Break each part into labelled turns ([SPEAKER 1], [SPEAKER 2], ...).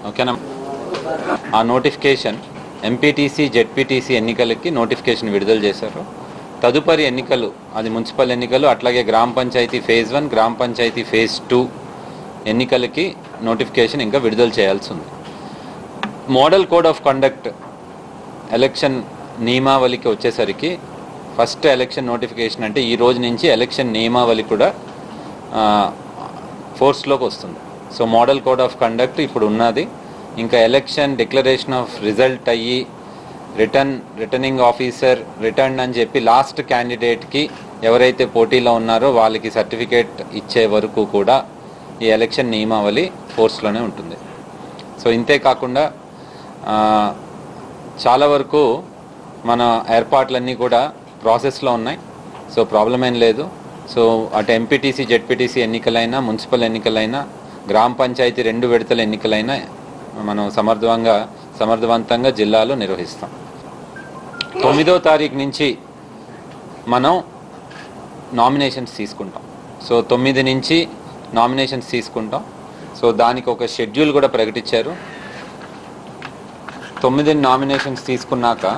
[SPEAKER 1] ఓకేనా ఆ notification MPTC ZPTC ఎన్నికలకి నోటిఫికేషన్ విడుదల చేశారు తదుపరి ఎన్నికలు అది మున్సిపల్ ఎన్నికలు అట్లాగే గ్రామ పంచాయతీ ఫేజ్ వన్ గ్రామ పంచాయతీ ఫేజ్ టూ ఎన్నికలకి నోటిఫికేషన్ ఇంకా విడుదల చేయాల్సి ఉంది model code of conduct election నియమావళికి వచ్చేసరికి ఫస్ట్ ఎలక్షన్ నోటిఫికేషన్ అంటే ఈ రోజు నుంచి ఎలక్షన్ నియమావళి కూడా ఫోర్స్లోకి వస్తుంది so model code of conduct ఇప్పుడు ఉన్నది ఇంకా ఎలక్షన్ డిక్లరేషన్ ఆఫ్ రిజల్ట్ అయ్యి రిటర్న్ రిటర్నింగ్ ఆఫీసర్ రిటర్న్ అని చెప్పి లాస్ట్ క్యాండిడేట్కి ఎవరైతే పోటీలో ఉన్నారో వాళ్ళకి సర్టిఫికేట్ ఇచ్చే వరకు కూడా ఈ ఎలక్షన్ నియమావళి ఫోర్స్లోనే ఉంటుంది సో ఇంతే కాకుండా ఆ, చాలా వరకు మన ఏర్పాట్లన్నీ కూడా ప్రాసెస్లో ఉన్నాయి సో ప్రాబ్లం ఏం లేదు సో అటు ఎంపీటీసీ జెడ్పీటీసీ ఎన్నికలైనా మున్సిపల్ ఎన్నికలైనా గ్రామ పంచాయతీ రెండు విడతల ఎన్నికలైనా మనం సమర్థవంగా సమర్థవంతంగా జిల్లాలో నిర్వహిస్తాం తొమ్మిదో తారీఖు నుంచి మనం నామినేషన్స్ తీసుకుంటాం సో తొమ్మిది నుంచి నామినేషన్స్ తీసుకుంటాం సో దానికి ఒక షెడ్యూల్ కూడా ప్రకటించారు తొమ్మిది నామినేషన్స్ తీసుకున్నాక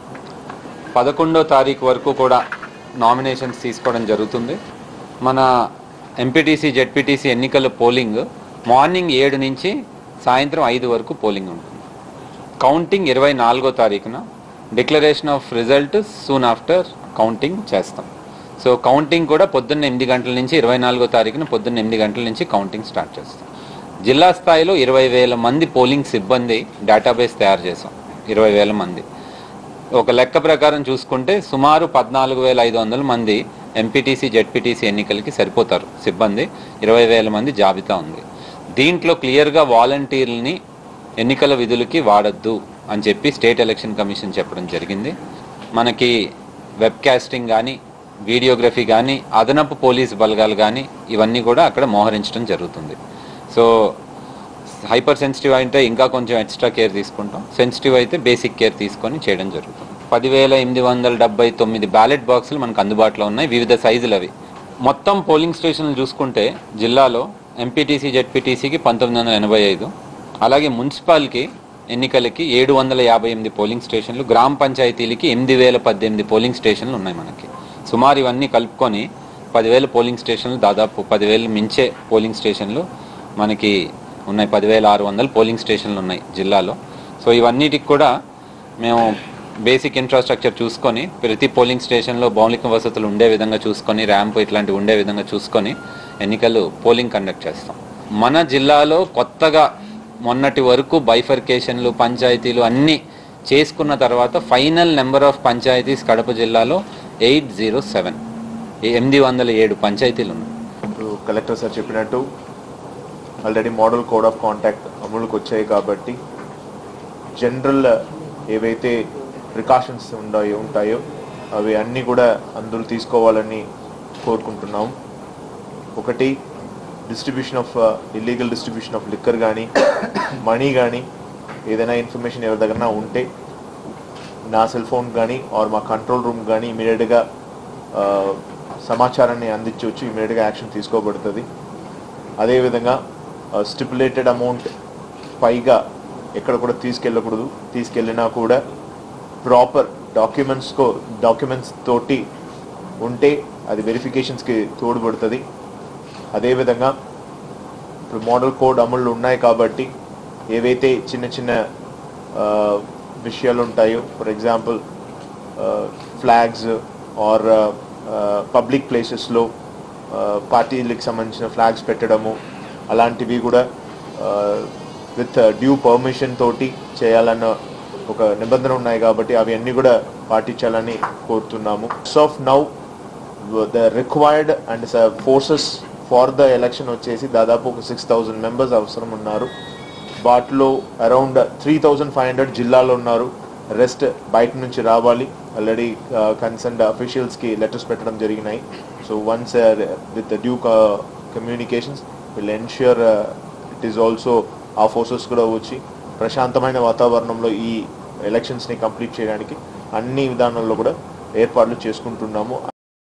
[SPEAKER 1] పదకొండో తారీఖు వరకు కూడా నామినేషన్స్ తీసుకోవడం జరుగుతుంది మన ఎంపీటీసీ జెడ్పీటీసీ ఎన్నికల పోలింగ్ మార్నింగ్ ఏడు నుంచి సాయంత్రం ఐదు వరకు పోలింగ్ ఉంటుంది కౌంటింగ్ ఇరవై నాలుగో తారీఖున declaration of result soon after counting చేస్తాం సో కౌంటింగ్ కూడా పొద్దున్న ఎనిమిది గంటల నుంచి ఇరవై నాలుగో తారీఖున పొద్దున్న ఎనిమిది గంటల నుంచి కౌంటింగ్ స్టార్ట్ చేస్తాం జిల్లా స్థాయిలో ఇరవై వేల మంది పోలింగ్ సిబ్బంది డేటాబేస్ తయారు చేసాం ఇరవై వేల మంది ఒక లెక్క ప్రకారం చూసుకుంటే సుమారు పద్నాలుగు వేల ఐదు వందల మంది ఎంపీటీసీ జెడ్పీటీసీ ఎన్నికలకి సరిపోతారు సిబ్బంది ఇరవై వేల మంది జాబితా ఉంది దీంట్లో క్లియర్గా వాలంటీర్లని ఎన్నికల విధులకి వాడద్దు అని చెప్పి స్టేట్ ఎలక్షన్ కమిషన్ చెప్పడం జరిగింది మనకి వెబ్ కాస్టింగ్ కానీ వీడియోగ్రఫీ కానీ అదనపు పోలీస్ బలగాలు కానీ ఇవన్నీ కూడా అక్కడ మోహరించడం జరుగుతుంది సో హైపర్ సెన్సిటివ్ అంటే ఇంకా కొంచెం ఎక్స్ట్రా కేర్ తీసుకుంటాం సెన్సిటివ్ అయితే బేసిక్ కేర్ తీసుకొని చేయడం జరుగుతుంది పదివేల ఎనిమిది వందల డెబ్బై తొమ్మిది బ్యాలెట్ బాక్సులు మనకు అందుబాటులో ఉన్నాయి వివిధ సైజులు అవి మొత్తం పోలింగ్ స్టేషన్లు చూసుకుంటే జిల్లాలో ఎంపీటీసీ జెడ్పీటీసీకి పంతొమ్మిది వందల ఎనభై ఐదు అలాగే మున్సిపాల్కి ఎన్నికలకి ఏడు వందల యాభై ఎనిమిది పోలింగ్ స్టేషన్లు గ్రామ పంచాయతీలకి ఎనిమిది వేల పద్దెనిమిది పోలింగ్ స్టేషన్లు ఉన్నాయి మనకి సుమారు ఇవన్నీ కలుపుకొని పదివేల పోలింగ్ స్టేషన్లు దాదాపు పదివేలు మించే పోలింగ్ స్టేషన్లు మనకి ఉన్నాయి పదివేల ఆరు వందల పోలింగ్ స్టేషన్లు ఉన్నాయి జిల్లాలో సో ఇవన్నిటికి కూడా మేము బేసిక్ ఇన్ఫ్రాస్ట్రక్చర్ చూసుకొని ప్రతి పోలింగ్ స్టేషన్లో మౌలిక వసతులు ఉండే విధంగా చూసుకొని ర్యాంప్ ఇట్లాంటివి ఉండే విధంగా చూసుకొని ఎన్నికలు పోలింగ్ కండక్ట్ చేస్తాం మన జిల్లాలో కొత్తగా మొన్నటి వరకు బైఫర్కేషన్లు పంచాయతీలు అన్నీ చేసుకున్న తర్వాత final number of panchayats Kadapa జిల్లాలో ఎయిట్ జీరో సెవెన్ ఎనిమిది వందల ఏడు పంచాయతీలు ఉన్నాయి
[SPEAKER 2] ఇప్పుడు కలెక్టర్ సార్ చెప్పినట్టు already model code of contact అమలుకి వచ్చాయి కాబట్టి జనరల్ ఏవైతే ప్రికాషన్స్ ఉన్నాయో ఉంటాయో అవి అన్నీ కూడా అందరూ తీసుకోవాలని కోరుకుంటున్నాం ఒకటి distribution of illegal distribution of liquor కానీ మనీ కానీ ఏదైనా ఇన్ఫర్మేషన్ ఎవరి దగ్గర ఉంటే నా సెల్ ఫోన్ కానీ ఆర్ మా కంట్రోల్ రూమ్ కానీ ఇమీడియట్గా సమాచారాన్ని అందించవచ్చు ఇమీడియట్గా యాక్షన్ తీసుకోబడుతుంది అదేవిధంగా స్టిపులేటెడ్ అమౌంట్ పైగా ఎక్కడ కూడా తీసుకెళ్ళకూడదు తీసుకెళ్ళినా కూడా ప్రాపర్ డాక్యుమెంట్స్కో డాక్యుమెంట్స్ తోటి ఉంటే అది వెరిఫికేషన్స్కి తోడ్పడుతుంది అదేవిధంగా ఇప్పుడు మోడల్ కోడ్ అమలు ఉన్నాయి కాబట్టి ఏవైతే చిన్న చిన్న ఆ, విషయాలు ఉంటాయో for example flags or public ప్లేసెస్లో పార్టీలకు సంబంధించిన ఫ్లాగ్స్ పెట్టడము అలాంటివి కూడా విత్ డ్యూ పర్మిషన్ తోటి చేయాలన్న ఒక నిబంధన ఉన్నాయి కాబట్టి అవి అన్నీ కూడా పాటించాలని కోరుతున్నాము of now the required and forces for the election వచ్చేసి దాదాపు ఒక సిక్స్ థౌజండ్ మెంబర్స్ అవసరం ఉన్నారు వాటిలో around three thousand five hundred జిల్లాలో ఉన్నారు రెస్ట్ బయట నుంచి రావాలి ఆల్రెడీ కన్సర్న్డ్ అఫీషియల్స్కి లెటర్స్ పెట్టడం జరిగినాయి so once with due communications will ensure it is also ఆ ఫోర్సెస్ కూడా వచ్చి ప్రశాంతమైన వాతావరణంలో ఈ ఎలక్షన్స్ని కంప్లీట్ చేయడానికి అన్ని విధానాల్లో కూడా ఏర్పాట్లు చేసుకుంటున్నాము